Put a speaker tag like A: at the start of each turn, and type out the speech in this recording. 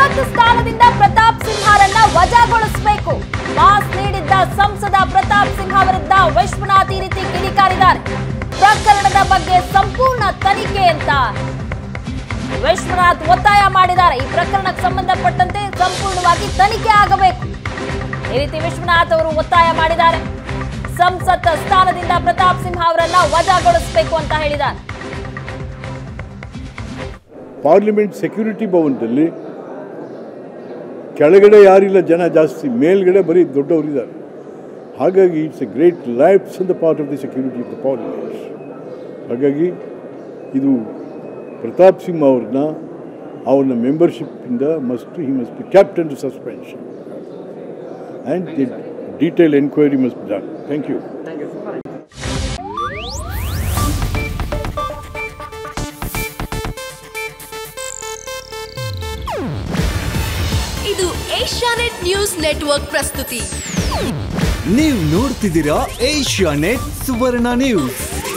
A: ಸಂಸತ್ ಸ್ಥಾನದಿಂದ ಪ್ರತಾಪ್ ಸಿಂಹರನ್ನ ವಜಾಗೊಳಿಸಬೇಕು ಮಾಸ್ ನೀಡಿದ್ದ ಸಂಸದ ಪ್ರತಾಪ್ ಸಿಂಹ ವಿರುದ್ಧ ವಿಶ್ವನಾಥ್ ಈ ರೀತಿ ಕಿಡಿಕಾರಿದ್ದಾರೆ ಪ್ರಕರಣದ ಬಗ್ಗೆ ಸಂಪೂರ್ಣ ತನಿಖೆ ಅಂತ ವಿಶ್ವನಾಥ್ ಒತ್ತಾಯ ಮಾಡಿದ್ದಾರೆ ಈ ಪ್ರಕರಣಕ್ಕೆ ಸಂಬಂಧಪಟ್ಟಂತೆ ಸಂಪೂರ್ಣವಾಗಿ ತನಿಖೆ ಆಗಬೇಕು ಈ ರೀತಿ ವಿಶ್ವನಾಥ್ ಅವರು ಒತ್ತಾಯ ಮಾಡಿದ್ದಾರೆ ಸಂಸತ್ ಸ್ಥಾನದಿಂದ ಪ್ರತಾಪ್ ಸಿಂಹ ಅವರನ್ನ ವಜಾಗೊಳಿಸಬೇಕು ಅಂತ ಹೇಳಿದ್ದಾರೆ
B: ಪಾರ್ಲಿಮೆಂಟ್ ಸೆಕ್ಯೂರಿಟಿ ಭವನದಲ್ಲಿ ಕೆಳಗಡೆ ಯಾರಿಲ್ಲ ಜನ ಜಾಸ್ತಿ ಮೇಲ್ಗಡೆ ಬರೀ ದೊಡ್ಡವರಿದ್ದಾರೆ ಹಾಗಾಗಿ it's a great lives in the part of the security of the parliament ಹಾಗಾಗಿ ಇದು ಪ್ರತಾಪ್ ಸಿಂಹ ಅವ್ರನ್ನ ಅವ್ರನ್ನ ಮೆಂಬರ್ಶಿಪ್ಪಿಂದ must he must be captain to suspension and the detail enquiry must be done thank you
C: ಇದು ಏಷ್ಯಾನೆಟ್ ನ್ಯೂಸ್ ನೆಟ್ವರ್ಕ್ ಪ್ರಸ್ತುತಿ
D: ನೀವು ನೋಡ್ತಿದ್ದೀರಾ Asia net ಸುವರ್ಣ news